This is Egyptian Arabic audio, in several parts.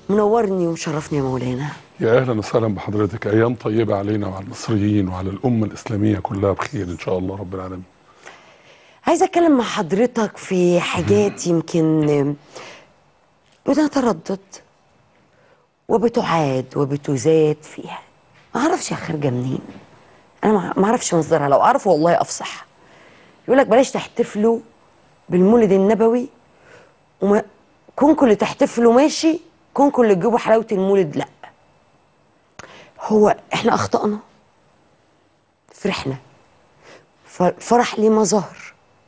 منورني ومشرفني يا مولانا يا اهلا وسهلا بحضرتك ايام طيبه علينا وعلى المصريين وعلى الامه الاسلاميه كلها بخير ان شاء الله رب العالمين عايزه اتكلم مع حضرتك في حاجات يمكن بنتردد وبتعاد وبتزاد فيها ما اعرفش هي خارجه منين انا ما- ما اعرفش مصدرها لو اعرف والله افصح يقول لك بلاش تحتفلوا بالمولد النبوي وما كونكم اللي تحتفلوا ماشي كونكم اللي تجيبوا حلاوه المولد لا هو احنا اخطأنا فرحنا فالفرح ليه مظاهر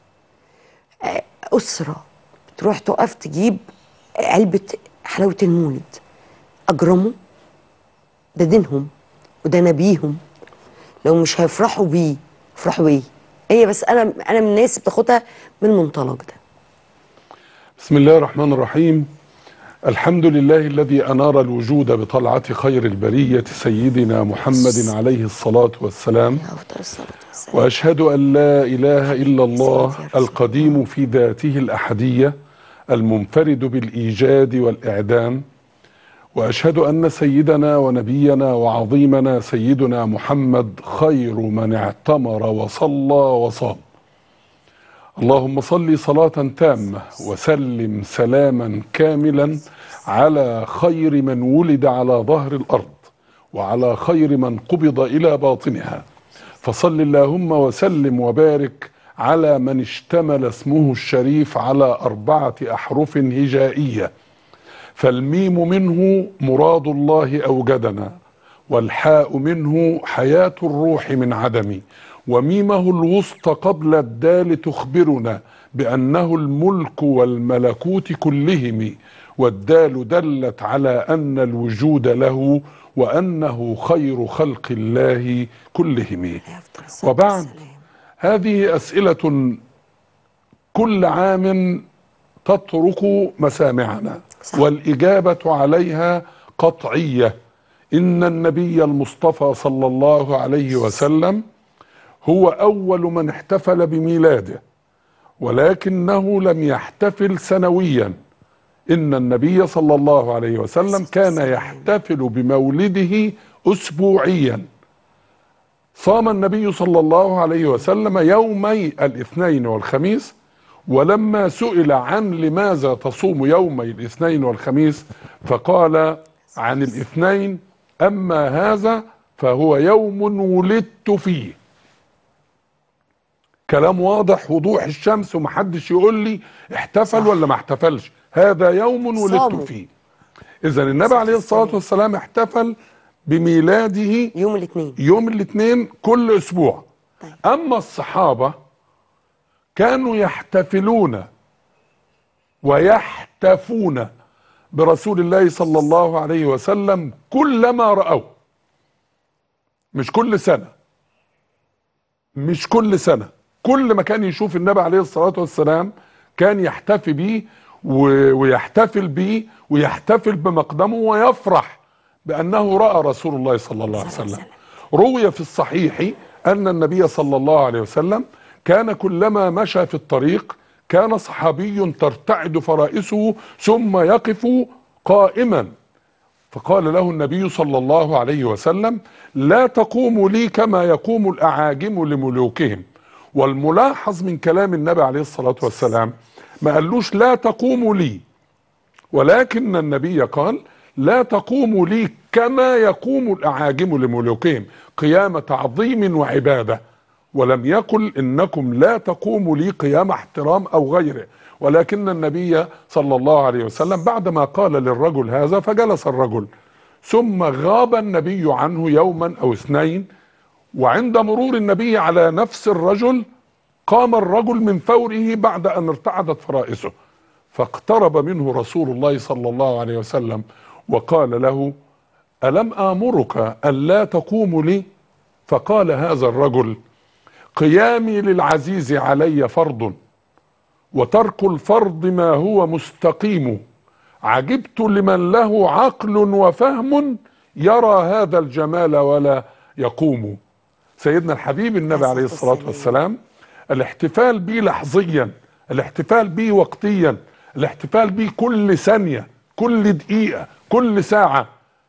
آه، أسرة بتروح تقف تجيب علبة حلاوة المولد أجرموا ده دينهم وده نبيهم لو مش هيفرحوا بيه يفرحوا بيه هي بس أنا أنا من الناس اللي بتاخدها من المنطلق ده بسم الله الرحمن الرحيم الحمد لله الذي انار الوجود بطلعه خير البريه سيدنا محمد عليه الصلاه والسلام يا أفضل الصلاة والسلام واشهد ان لا اله الا الله سيدي يا رسول القديم في ذاته الاحديه المنفرد بالايجاد والاعدام واشهد ان سيدنا ونبينا وعظيمنا سيدنا محمد خير من اعتمر وصلى وصام اللهم صل صلاه تامه وسلم سلاما كاملا على خير من ولد على ظهر الارض وعلى خير من قبض الى باطنها فصل اللهم وسلم وبارك على من اشتمل اسمه الشريف على اربعه احرف هجائيه فالميم منه مراد الله اوجدنا والحاء منه حياه الروح من عدم وميمه الوسطى قبل الدال تخبرنا بانه الملك والملكوت كلهم والدال دلت على ان الوجود له وانه خير خلق الله كلهم يا أفضل الصلاة وبعد والسلام. هذه اسئله كل عام تطرق مسامعنا صح. والاجابه عليها قطعيه ان النبي المصطفى صلى الله عليه وسلم هو اول من احتفل بميلاده ولكنه لم يحتفل سنويا ان النبي صلى الله عليه وسلم كان يحتفل بمولده اسبوعيا صام النبي صلى الله عليه وسلم يومي الاثنين والخميس ولما سئل عن لماذا تصوم يومي الاثنين والخميس فقال عن الاثنين اما هذا فهو يوم ولدت فيه كلام واضح وضوح الشمس ومحدش يقول لي احتفل ولا ما احتفلش هذا يوم ولدت صاموا. فيه اذا النبي عليه الصلاه والسلام احتفل بميلاده يوم الاثنين يوم الاثنين كل اسبوع طيب. اما الصحابه كانوا يحتفلون ويحتفون برسول الله صلى الله عليه وسلم كلما راوه مش كل سنه مش كل سنه كل ما كان يشوف النبي عليه الصلاه والسلام كان يحتفي بيه و- ويحتفل بيه ويحتفل بمقدمه ويفرح بانه راى رسول الله صلى الله عليه صلى الله وسلم عليه روي في الصحيح ان النبي صلى الله عليه وسلم كان كلما مشى في الطريق كان صحابي ترتعد فرائسه ثم يقف قائما فقال له النبي صلى الله عليه وسلم لا تقوم لي كما يقوم الاعاجم لملوكهم والملاحظ من كلام النبي عليه الصلاه والسلام ما قالوش لا تقوم لي ولكن النبي قال لا تقوم لي كما يقوم الاعاجم لملوكهم قيام تعظيم وعباده ولم يقل انكم لا تقوموا لي قيام احترام او غيره ولكن النبي صلى الله عليه وسلم بعدما قال للرجل هذا فجلس الرجل ثم غاب النبي عنه يوما او اثنين وعند مرور النبي على نفس الرجل قام الرجل من فوره بعد ان ارتعدت فرائسه فاقترب منه رسول الله صلى الله عليه وسلم وقال له الم امرك الا تقوم لي فقال هذا الرجل قيامي للعزيز علي فرض وترك الفرض ما هو مستقيم عجبت لمن له عقل وفهم يرى هذا الجمال ولا يقوم سيدنا الحبيب النبي عليه الصلاة والسلام الاحتفال به لحظيا الاحتفال به وقتيا الاحتفال به كل ثانية كل دقيقة كل ساعة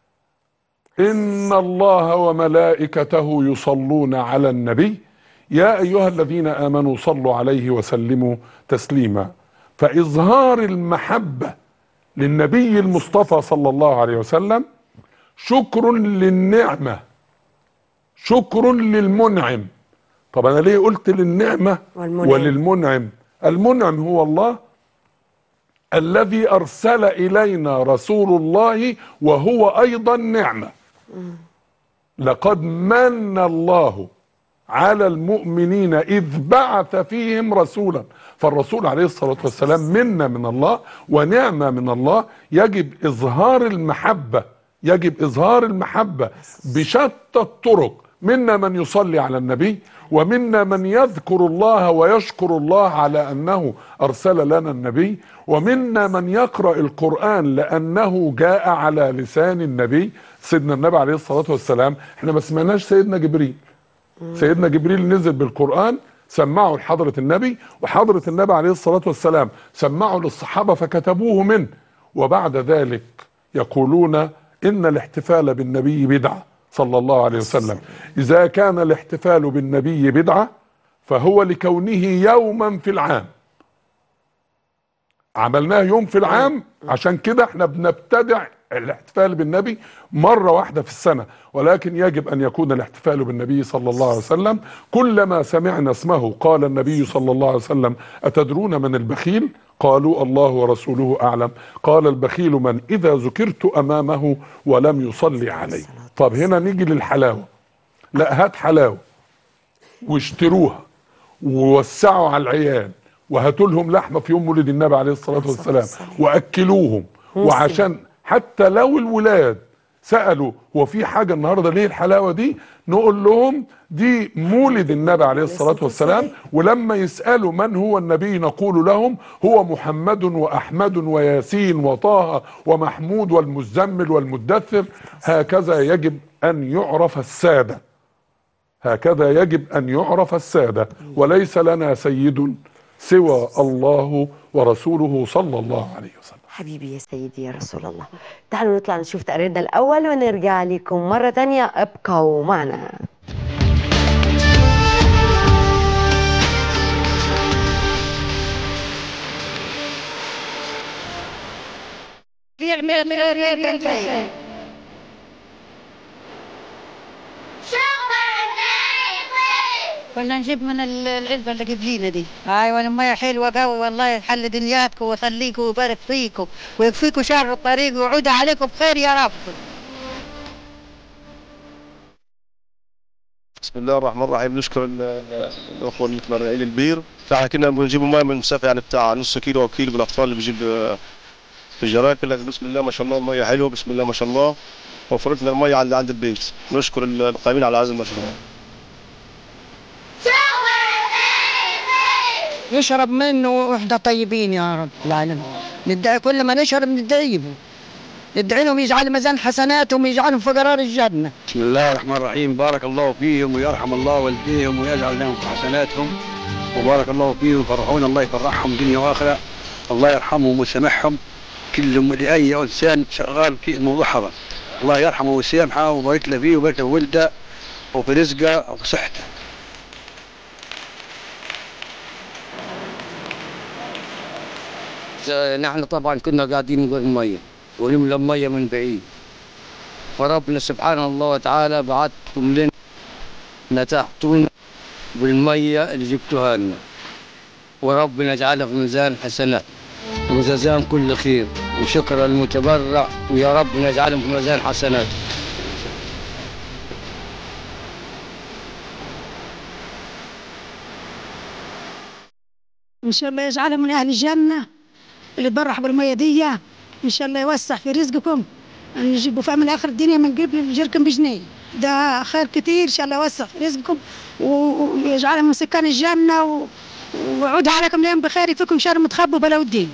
إن الله وملائكته يصلون على النبي يا أيها الذين آمنوا صلوا عليه وسلموا تسليما فإظهار المحبة للنبي المصطفى صلى الله عليه وسلم شكر للنعمة شكر للمنعم طب أنا ليه قلت للنعمة والمنعم. وللمنعم المنعم هو الله الذي أرسل إلينا رسول الله وهو أيضا نعمة لقد من الله على المؤمنين إذ بعث فيهم رسولا فالرسول عليه الصلاة والسلام منا من الله ونعمة من الله يجب إظهار المحبة يجب إظهار المحبة بشتى الطرق منا من يصلي على النبي ومنا من يذكر الله ويشكر الله على أنه أرسل لنا النبي ومنا من يقرأ القرآن لأنه جاء على لسان النبي سيدنا النبي عليه الصلاة والسلام احنا ما سمعناش سيدنا جبريل سيدنا جبريل نزل بالقرآن سمعه لحضرة النبي وحضرة النبي عليه الصلاة والسلام سمعه للصحابة فكتبوه منه وبعد ذلك يقولون إن الاحتفال بالنبي بدعة صلى الله عليه وسلم إذا كان الاحتفال بالنبي بدعة فهو لكونه يوما في العام عملناه يوم في العام عشان كده احنا بنبتدع الاحتفال بالنبي مرة واحدة في السنة ولكن يجب أن يكون الاحتفال بالنبي صلى الله عليه وسلم كلما سمعنا اسمه قال النبي صلى الله عليه وسلم أتدرون من البخيل قالوا الله ورسوله أعلم قال البخيل من إذا ذكرت أمامه ولم يصلي علي طب هنا نيجي للحلاوة لا هات حلاوة واشتروها ووسعوا على العيال وهاتوا لهم لحمه في يوم مولد النبي عليه الصلاه والسلام واكلوهم وعشان حتى لو الولاد سالوا هو في حاجه النهارده ليه الحلاوه دي نقول لهم دي مولد النبي عليه الصلاه والسلام ولما يسالوا من هو النبي نقول لهم هو محمد واحمد وياسين وطه ومحمود والمزمل والمدثر هكذا يجب ان يعرف الساده هكذا يجب ان يعرف الساده وليس لنا سيد سوى الله ورسوله صلى الله عليه وسلم حبيبي يا سيدي يا رسول الله تعالوا نطلع نشوف تقريرنا الأول ونرجع لكم مرة تانية ابقوا معنا كنا نجيب من ال- العلبة اللي قبلينا دي ايوه المية حلوة قوي والله يحل دنياتكم ويخليكم ويبارك فيكم ويكفيكم شر الطريق ويعود عليكم بخير يا رب بسم الله الرحمن الرحيم نشكر ال- ال- الاخوه المتبرعين البير فاحنا كنا بنجيب ميه من مسافه يعني بتاع نص كيلو او كيلو بالاطفال اللي بيجيب آه، في الجراكن لكن بسم الله ما شاء الله الميه حلوه بسم الله ما شاء الله وفرت لنا الميه عند عند البيت نشكر ال- القائمين على هذا المشروع نشرب منه واحنا طيبين يا رب العالمين ندعي كل ما نشرب ندعي له ندعي لهم يجعل ميزان حسناتهم ويجعلهم في قرار الجنة بسم الله الرحمن الرحيم بارك الله فيهم ويرحم الله والديهم ويجعل لهم في حسناتهم وبارك الله فيهم فرحون الله يفرحهم دنيا واخره الله يرحمهم ويسامحهم كل لاي انسان شغال في الموضوع هذا الله يرحمه ويسامحه ويبارك له فيه ويبارك له في ولده وفي رزقه وفي صحته نحن طبعا كنا قاعدين نقول الميه ونملى الميه من بعيد فربنا سبحانه الله وتعالى بعثتم لنا نتحتونا بالمية اللي جبتوها لنا وربنا يجعلها في ميزان حسنات وجزاهم كل خير وشكرا للمتبرع ويا رب يجعلهم في ميزان حسنات ان شاء الله يجعلها من اهل الجنه اللي تبرح بالميه دي ان شاء الله يوسع في رزقكم يعني يجيبوا فهم اخر الدنيا من قبل جركم بجنيه ده خير كتير ان شاء الله يوسع في رزقكم و- ويجعلها من سكان الجنه و... ويعود عليكم اليوم بخير يفيكم شر متخبوا بلا الدين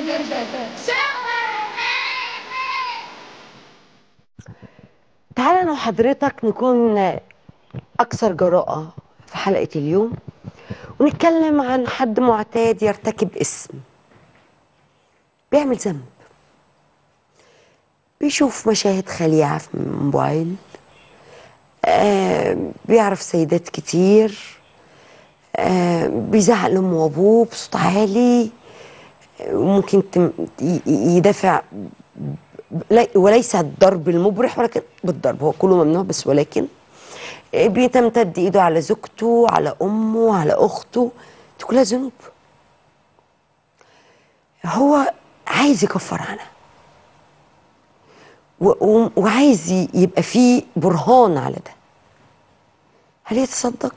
تعالى انا وحضرتك نكون اكثر جراءه في حلقه اليوم ونتكلم عن حد معتاد يرتكب اسم بيعمل ذنب بيشوف مشاهد خليعه في الموبايل آه بيعرف سيدات كتير آه بيزعق لامه وابوه بصوت عالي آه، ممكن تم ي- ي- يدافع لا- وليس الضرب المبرح ولكن بالضرب هو كله ممنوع بس ولكن آه، بيتمتد ايده على زوجته على امه على اخته دي كلها ذنوب هو عايز يكفر عنها و- و- وعايز ي- يبقى فيه برهان على ده هل يتصدق؟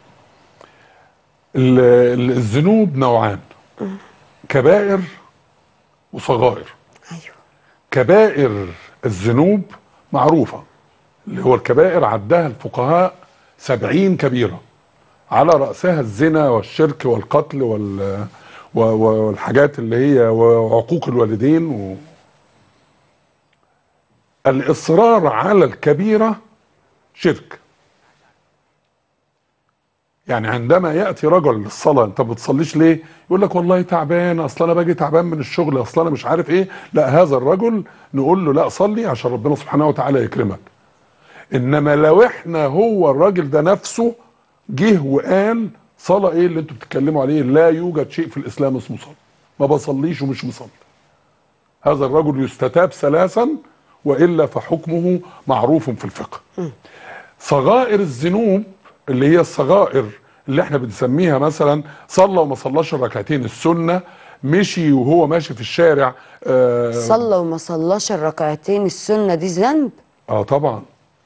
ال- ال- الذنوب نوعان كبائر وصغائر ايوه كبائر الذنوب معروفة اللي هو الكبائر عدها الفقهاء سبعين كبيرة على رأسها الزنا والشرك والقتل وال و- و- والحاجات اللي هي وعقوق الوالدين و... الإصرار على الكبيرة شرك يعني عندما ياتي رجل للصلاه انت ما بتصليش ليه؟ يقول لك والله تعبان اصل انا باجي تعبان من الشغل اصل انا مش عارف ايه، لا هذا الرجل نقول له لا صلي عشان ربنا سبحانه وتعالى يكرمك. انما لو احنا هو الراجل ده نفسه جه وقال صلاه ايه اللي انتوا بتتكلموا عليه؟ لا يوجد شيء في الاسلام اسمه صلاه. ما بصليش ومش مصلي. هذا الرجل يستتاب ثلاثا والا فحكمه معروف في الفقه. صغائر الذنوب اللي هي الصغائر اللي احنا بنسميها مثلا صلى وما صلاش الركعتين السنه مشي وهو ماشي في الشارع آه, صلى وما صلاش الركعتين السنه دي ذنب اه طبعا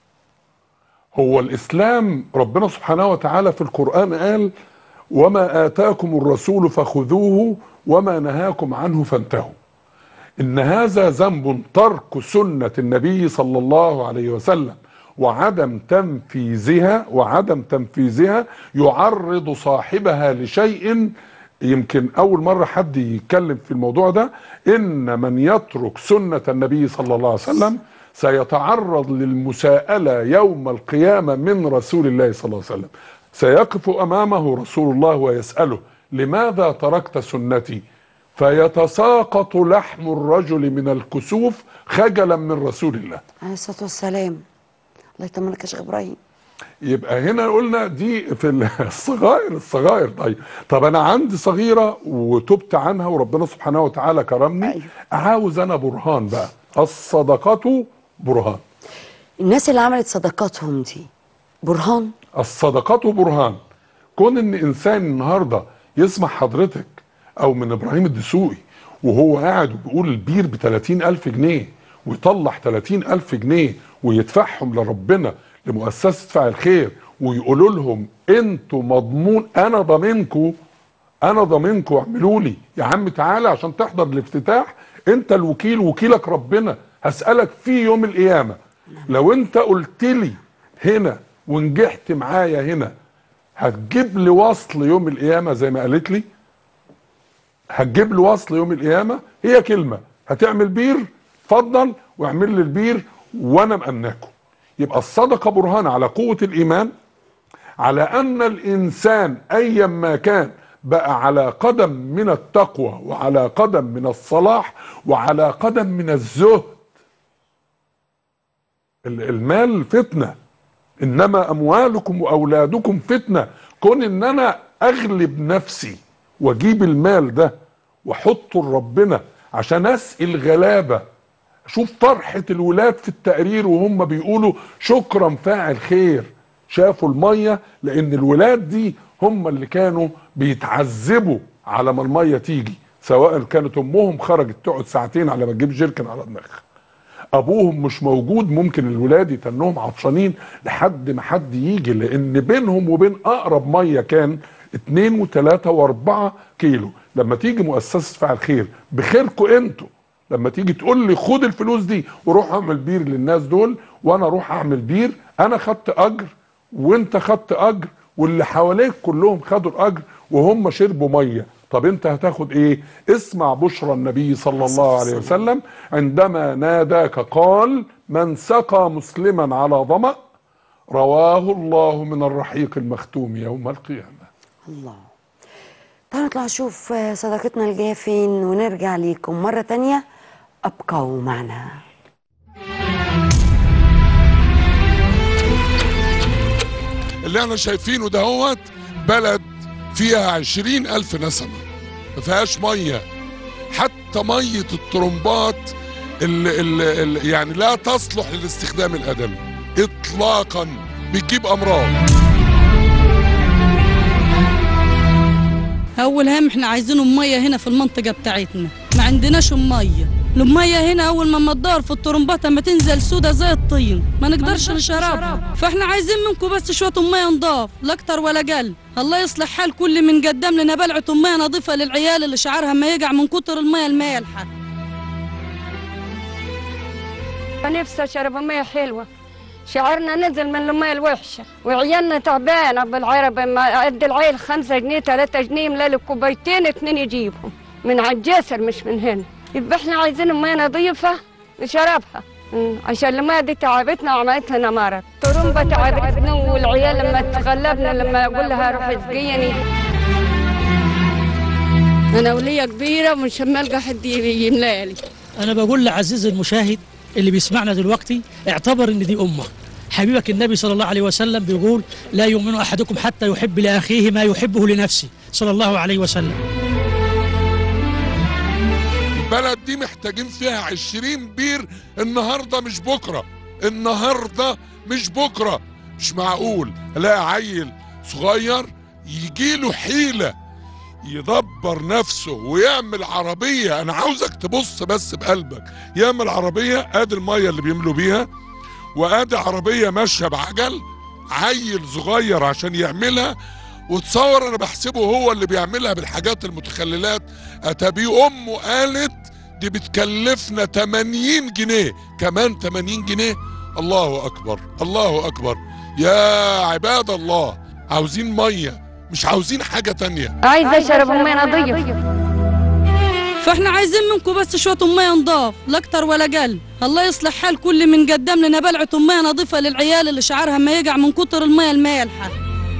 هو الاسلام ربنا سبحانه وتعالى في القران قال وما اتاكم الرسول فخذوه وما نهاكم عنه فانتهوا ان هذا ذنب ترك سنه النبي صلى الله عليه وسلم وعدم تنفيذها وعدم تنفيذها يعرض صاحبها لشيء يمكن اول مره حد يتكلم في الموضوع ده ان من يترك سنه النبي صلى الله عليه وسلم سيتعرض للمساءله يوم القيامه من رسول الله صلى الله عليه وسلم سيقف امامه رسول الله ويساله لماذا تركت سنتي فيتساقط لحم الرجل من الكسوف خجلا من رسول الله عليه الصلاه والسلام الله يطمنك يا شيخ ابراهيم يبقى هنا قلنا دي في الصغائر الصغائر طيب طب انا عندي صغيره وتبت عنها وربنا سبحانه وتعالى كرمني أيوة. عاوز انا برهان بقى الصدقه برهان الناس اللي عملت صدقاتهم دي برهان الصدقه برهان كون ان انسان النهارده يسمع حضرتك او من ابراهيم الدسوقي وهو قاعد وبيقول البير ب 30000 جنيه ويطلع 30000 جنيه ويدفعهم لربنا لمؤسسه فاعل الخير ويقولوا لهم انتوا مضمون انا ضامنكم انا ضامنكم اعملوا لي يا عم تعالى عشان تحضر الافتتاح انت الوكيل وكيلك ربنا هسالك في يوم القيامه لو انت قلت لي هنا ونجحت معايا هنا هتجيب لي وصل يوم القيامه زي ما قالت لي هتجيب لي وصل يوم القيامه هي كلمه هتعمل بير اتفضل واعمل لي البير وانا مأمناكم يبقى الصدقه برهان على قوه الايمان على ان الانسان ايا ما كان بقى على قدم من التقوى وعلى قدم من الصلاح وعلى قدم من الزهد ال- المال فتنه انما اموالكم واولادكم فتنه كون ان انا اغلب نفسي واجيب المال ده واحطه لربنا عشان اسقي الغلابه شوف فرحه الولاد في التقرير وهم بيقولوا شكرا فاعل خير شافوا الميه لان الولاد دي هم اللي كانوا بيتعذبوا على ما الميه تيجي سواء كانت امهم خرجت تقعد ساعتين على ما تجيب جيركن على دماغها ابوهم مش موجود ممكن الولاد يتنهم عطشانين لحد ما حد يجي لان بينهم وبين اقرب ميه كان اتنين وتلاتة واربعة كيلو لما تيجي مؤسسة فاعل خير بخيركم انتوا لما تيجي تقول لي خد الفلوس دي وروح اعمل بير للناس دول وانا اروح اعمل بير انا خدت اجر وانت خدت اجر واللي حواليك كلهم خدوا الاجر وهم شربوا ميه طب انت هتاخد ايه اسمع بشرى النبي صلى الله عليه وسلم عندما ناداك قال من سقى مسلما على ظمأ رواه الله من الرحيق المختوم يوم القيامة الله تعالوا نطلع نشوف آه، صداقتنا الجايه فين ونرجع ليكم مره تانية ابقوا معنا اللي احنا شايفينه دهوت بلد فيها عشرين ألف نسمة ما فيهاش مية حتى مية الطرمبات اللي اللي اللي يعني لا تصلح للاستخدام الآدمي إطلاقا بتجيب أمراض اول هم احنا عايزين ميه هنا في المنطقه بتاعتنا ما عندناش ميه الميه هنا اول ما تدور في الطرمبات اما تنزل سودا زي الطين ما نقدرش نشربها فاحنا عايزين منكم بس شويه ميه نضاف لا اكتر ولا قل الله يصلح حال كل من قدم لنا بلعه ميه نظيفه للعيال اللي شعرها ما يقع من كتر الميه المالحه نفسي اشرب ميه حلوه شعرنا نزل من الميه الوحشه وعيالنا تعبانه بالعربي ما قد العيل خمسة جنيه ثلاثة جنيه ملال كوبايتين اتنين يجيبهم من عالجسر مش من هنا يبقى احنا عايزين ميه نظيفه نشربها مم، عشان الميه دي تعبتنا وعملت لنا مرض طرمبة تعبتنا والعيال لما تغلبنا لما اقول لها روحي اسقيني انا ولية كبيره ومش ما القى حد يملالي أنا بقول لعزيزي المشاهد اللي بيسمعنا دلوقتي اعتبر إن دي أمة حبيبك النبي صلى الله عليه وسلم بيقول لا يؤمن أحدكم حتى يحب لأخيه ما يحبه لنفسه صلى الله عليه وسلم البلد دي محتاجين فيها عشرين بير النهاردة مش بكرة النهاردة مش بكرة مش معقول الاقي عيل صغير يجيله حيلة يدبر نفسه ويعمل عربية انا عاوزك تبص بس بقلبك يعمل عربية ادي المية اللي بيملوا بيها وادي عربية ماشية بعجل عيل صغير عشان يعملها وتصور انا بحسبه هو اللي بيعملها بالحاجات المتخللات اتابي امه قالت دي بتكلفنا 80 جنيه كمان 80 جنيه الله اكبر الله اكبر يا عباد الله عاوزين ميه مش عاوزين حاجه تانية عايزه اشرب ميه نظيف فاحنا عايزين منكم بس شويه ميه نضاف لا اكتر ولا قل الله يصلح حال كل من قدم لنا بلعه ميه نظيفه للعيال اللي شعرها ما يقع من كتر الميه المالحه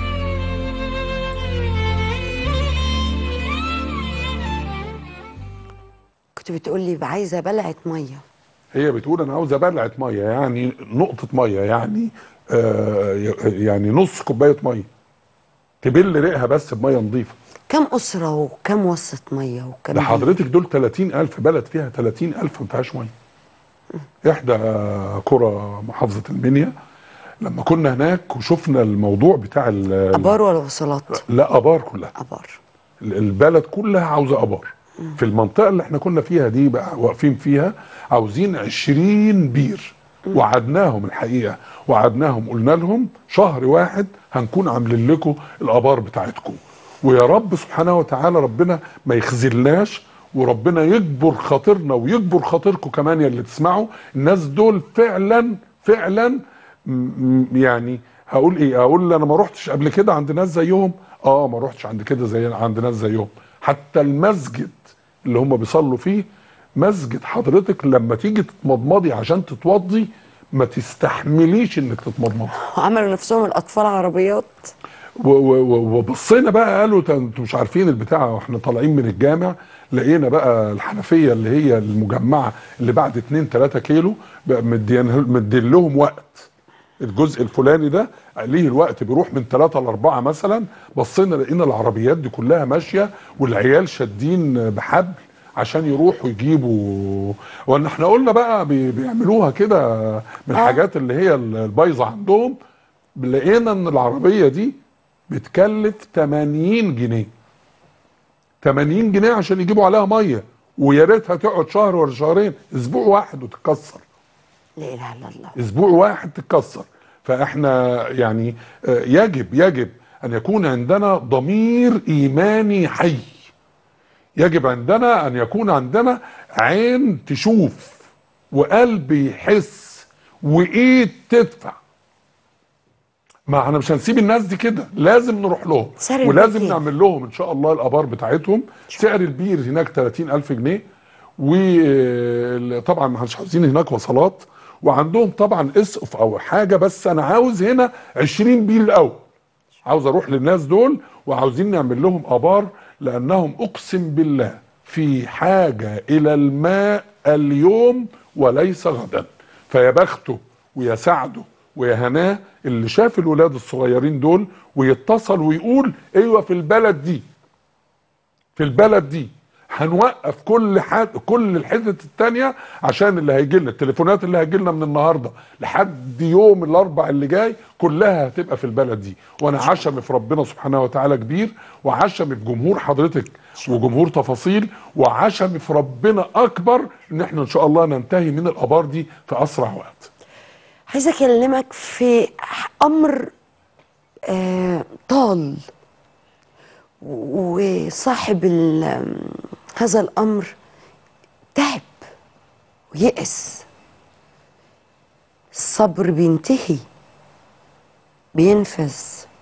كنت بتقولي عايزه بلعه ميه هي بتقول انا عاوزه بلعه ميه يعني نقطه ميه يعني آه يعني نص كوبايه ميه تبل ريقها بس بميه نظيفه كم اسره وكم وصه ميه وكم ده حضرتك دول 30000 بلد فيها 30000 ما فيهاش ميه احدى قرى محافظه المنيا لما كنا هناك وشفنا الموضوع بتاع ال- ابار ولا وصلات لا ابار كلها ابار ال- البلد كلها عاوزه ابار في المنطقه اللي احنا كنا فيها دي بقى واقفين فيها عاوزين 20 بير وعدناهم الحقيقه وعدناهم قلنا لهم شهر واحد هنكون عاملين لكم الابار بتاعتكم ويا رب سبحانه وتعالى ربنا ما يخذلناش وربنا يجبر خاطرنا ويجبر خاطركم كمان يا اللي تسمعوا الناس دول فعلا فعلا م- م- يعني هقول ايه اقول انا ما رحتش قبل كده عند ناس زيهم اه ما رحتش عند كده زي عند ناس زيهم حتى المسجد اللي هم بيصلوا فيه مسجد حضرتك لما تيجي تتمضمضي عشان تتوضي ما تستحمليش انك تتمضمضي وعملوا نفسهم الاطفال عربيات و- و- و- وبصينا بقى قالوا ده انتوا مش عارفين البتاع واحنا طالعين من الجامع لقينا بقى الحنفيه اللي هي المجمعه اللي بعد 2 3 كيلو بقى مدين مدين لهم وقت الجزء الفلاني ده ليه الوقت بيروح من 3 ل 4 مثلا بصينا لقينا العربيات دي كلها ماشيه والعيال شادين بحبل عشان يروحوا يجيبوا وان احنا قلنا بقى بي- بيعملوها كده من الحاجات اللي هي البايظه عندهم لقينا ان العربيه دي بتكلف 80 جنيه 80 جنيه عشان يجيبوا عليها ميه ويا ريتها تقعد شهر ولا شهرين اسبوع واحد وتتكسر لا اله الا الله اسبوع واحد تتكسر فاحنا يعني آه، يجب يجب ان يكون عندنا ضمير ايماني حي يجب عندنا ان يكون عندنا عين تشوف وقلب يحس وايد تدفع ما احنا مش هنسيب الناس دي كده لازم نروح لهم سعر ولازم البيت نعمل لهم ان شاء الله الابار بتاعتهم سعر البير هناك 30000 جنيه وطبعا ما احناش عاوزين هناك وصلات وعندهم طبعا اسقف او حاجه بس انا عاوز هنا 20 بير الاول عاوز اروح للناس دول وعاوزين نعمل لهم ابار لانهم اقسم بالله في حاجه الى الماء اليوم وليس غدا فيا بخته ويا سعده ويا هناه اللي شاف الولاد الصغيرين دول ويتصل ويقول ايوه في البلد دي في البلد دي هنوقف كل حد كل الحتت التانية عشان اللي هيجي لنا التليفونات اللي هيجي لنا من النهارده لحد يوم الاربع اللي جاي كلها هتبقى في البلد دي وانا عشم في ربنا سبحانه وتعالى كبير وعشم في جمهور حضرتك وجمهور تفاصيل وعشم في ربنا اكبر ان احنا ان شاء الله ننتهي من الابار دي في اسرع وقت عايزه اكلمك في امر آه طال وصاحب ال- هذا الامر تعب ويأس الصبر بينتهي بينفذ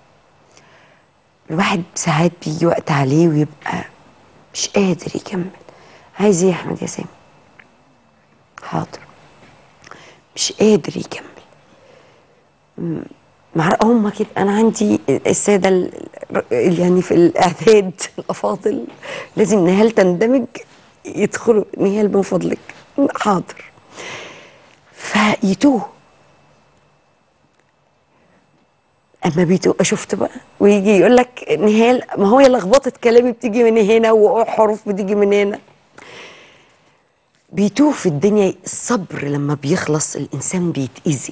الواحد ساعات بيجي وقت عليه ويبقى مش قادر يكمل عايز ايه يا احمد يا سامي حاضر مش قادر يكمل م- مع هم كده انا عندي الساده ال- ال- يعني في الاعداد الافاضل لازم نهال تندمج يدخلوا نهال من فضلك حاضر فيتوه اما بيتوه شفت بقى ويجي يقول لك نهال ما هو يا لخبطه كلامي بتيجي من هنا وحروف بتيجي من هنا بيتوه في الدنيا الصبر لما بيخلص الانسان بيتاذي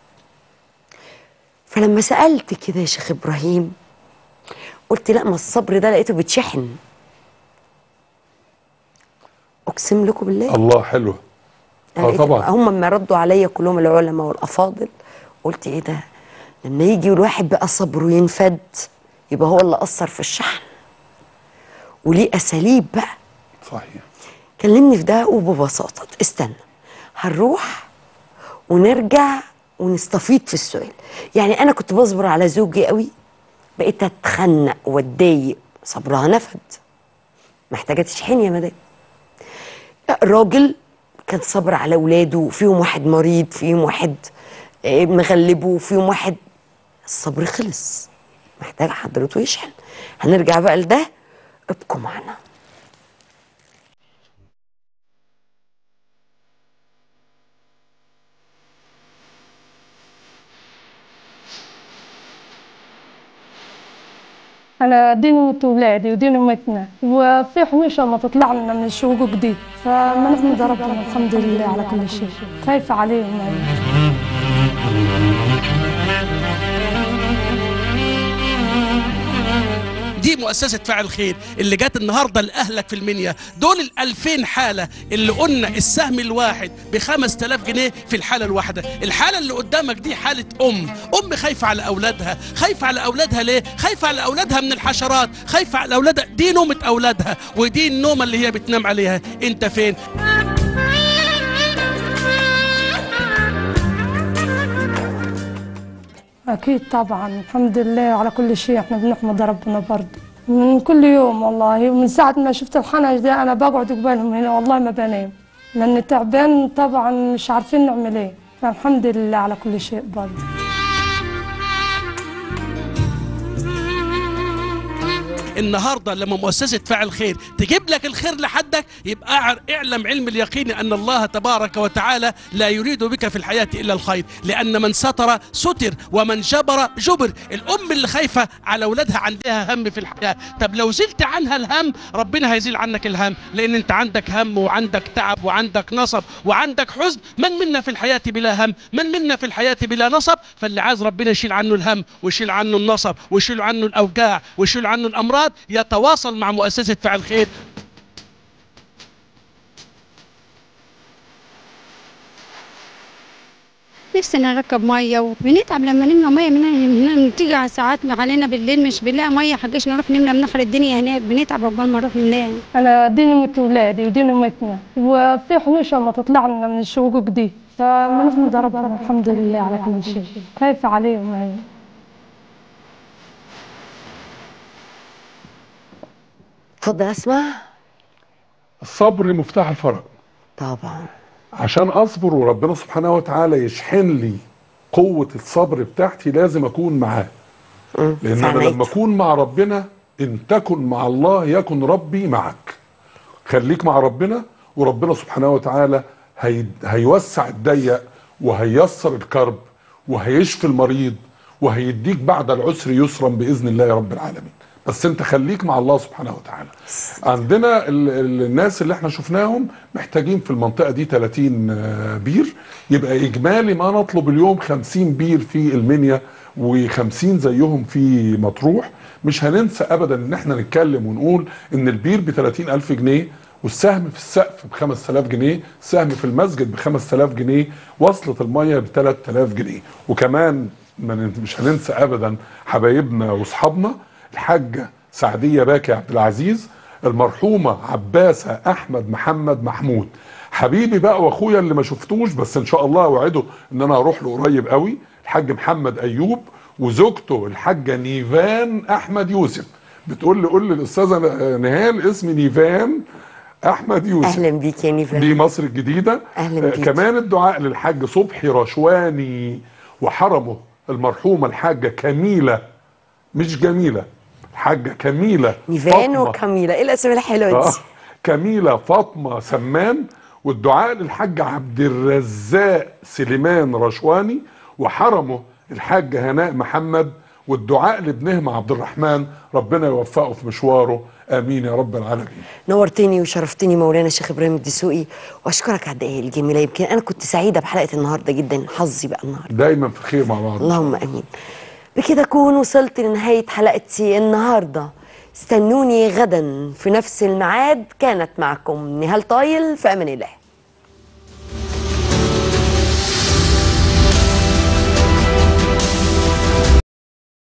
فلما سالت كده يا شيخ ابراهيم قلت لا ما الصبر ده لقيته بيتشحن اقسم لكم بالله الله حلوه أنا اه لقيت- طبعا هم لما ردوا عليا كلهم العلماء والافاضل قلت ايه ده لما يجي الواحد بقى صبره ينفد يبقى هو اللي اثر في الشحن وليه اساليب بقى صحيح كلمني في ده وببساطه استنى هنروح ونرجع ونستفيض في السؤال يعني انا كنت بصبر على زوجي قوي بقيت اتخنق واتضايق صبرها نفد محتاجه تشحن يا مدام راجل كان صبر على اولاده فيهم واحد مريض فيهم واحد آه، مغلبه فيهم واحد الصبر خلص محتاج حضرته يشحن هنرجع بقى لده ابقوا معنا أنا دين أمة ولادي ودين أمتنا وفي حويشة ما تطلع لنا من السوق جديد فما نحمد ربنا الحمد لله على كل شيء خايفة عليهم يعني. دي مؤسسة فاعل خير اللي جت النهاردة لأهلك في المنيا دول ال 2000 حالة اللي قلنا السهم الواحد ب 5000 جنيه في الحالة الواحدة الحالة اللي قدامك دي حالة أم أم خايفة على أولادها خايفة على أولادها ليه خايفة على أولادها من الحشرات خايفة على أولادها دي نومة أولادها ودي النومة اللي هي بتنام عليها أنت فين أكيد طبعا الحمد لله على كل شيء احنا بنحمد ربنا برضه من كل يوم والله ومن ساعة ما شفت الحنج ده أنا بقعد قبالهم هنا والله ما بنام لأن تعبان طبعا مش عارفين نعمل إيه فالحمد لله على كل شيء برضه النهارده لما مؤسسه فاعل خير تجيب لك الخير لحدك يبقى أعر- اعلم علم اليقين ان الله تبارك وتعالى لا يريد بك في الحياه الا الخير لان من ستر ستر ومن جبر جبر الام اللي خايفه على اولادها عندها هم في الحياه طب لو زلت عنها الهم ربنا هيزيل عنك الهم لان انت عندك هم وعندك تعب وعندك نصب وعندك حزن من منا في الحياه بلا هم من منا في الحياه بلا نصب فاللي عايز ربنا يشيل عنه الهم ويشيل عنه النصب ويشيل عنه الاوجاع ويشيل عنه الامراض يتواصل مع مؤسسه فعل خير نفسنا نركب ميه وبنتعب لما نملى ميه من هنا من تيجي على ساعات علينا بالليل مش بنلاقي ميه حقش نروح نملى من اخر الدنيا هناك بنتعب عقبال ما نروح ننام أنا دين أمة ولادي ودين أمتنا وفي حويشة ما تطلع لنا من السوق جديد فما نحمد ربنا الحمد لله على كل شيء خايفة عليهم يعني. اتفضل اسمع الصبر مفتاح الفرج طبعا عشان اصبر وربنا سبحانه وتعالى يشحن لي قوه الصبر بتاعتي لازم اكون معاه لان انا فعنايته. لما اكون مع ربنا ان تكن مع الله يكن ربي معك خليك مع ربنا وربنا سبحانه وتعالى هي هيوسع الضيق وهييسر الكرب وهيشفي المريض وهيديك بعد العسر يسرا باذن الله يا رب العالمين بس انت خليك مع الله سبحانه وتعالى عندنا ال ال الناس اللي احنا شفناهم محتاجين في المنطقه دي 30 آه، بير يبقى اجمالي ما نطلب اليوم 50 بير في المنيا و50 زيهم في مطروح مش هننسى ابدا ان احنا نتكلم ونقول ان البير ب 30 الف جنيه والسهم في السقف ب 5000 جنيه سهم في المسجد ب 5000 جنيه وصلة المية ب 3000 جنيه وكمان ما نن- مش هننسى ابدا حبايبنا واصحابنا الحاجة سعدية باكي عبد العزيز المرحومة عباسة احمد محمد محمود حبيبي بقى واخويا اللي ما شفتوش بس ان شاء الله اوعده ان انا هروح له قريب قوي الحاج محمد ايوب وزوجته الحاجة نيفان احمد يوسف بتقول لي قول لي الاستاذه نهال اسمي نيفان احمد يوسف اهلا بيك يا نيفان دي مصر الجديده أهلاً آه، بيك. كمان الدعاء للحاج صبحي رشواني وحرمه المرحومه الحاجه كميله مش جميله الحاجه كميله نيفان فاطمة. وكاميلا ايه الاسامي الحلوه آه، دي كميلة فاطمة سمان والدعاء للحاج عبد الرزاق سليمان رشواني وحرمه الحاج هناء محمد والدعاء لابنهم عبد الرحمن ربنا يوفقه في مشواره امين يا رب العالمين نورتني وشرفتني مولانا الشيخ ابراهيم الدسوقي واشكرك على الدقائق الجميله يمكن انا كنت سعيده بحلقه النهارده جدا حظي بقى النهارده دايما في خير مع بعض اللهم امين بكده اكون وصلت لنهايه حلقتي النهارده استنوني غدا في نفس الميعاد كانت معكم نهال طايل في امان الله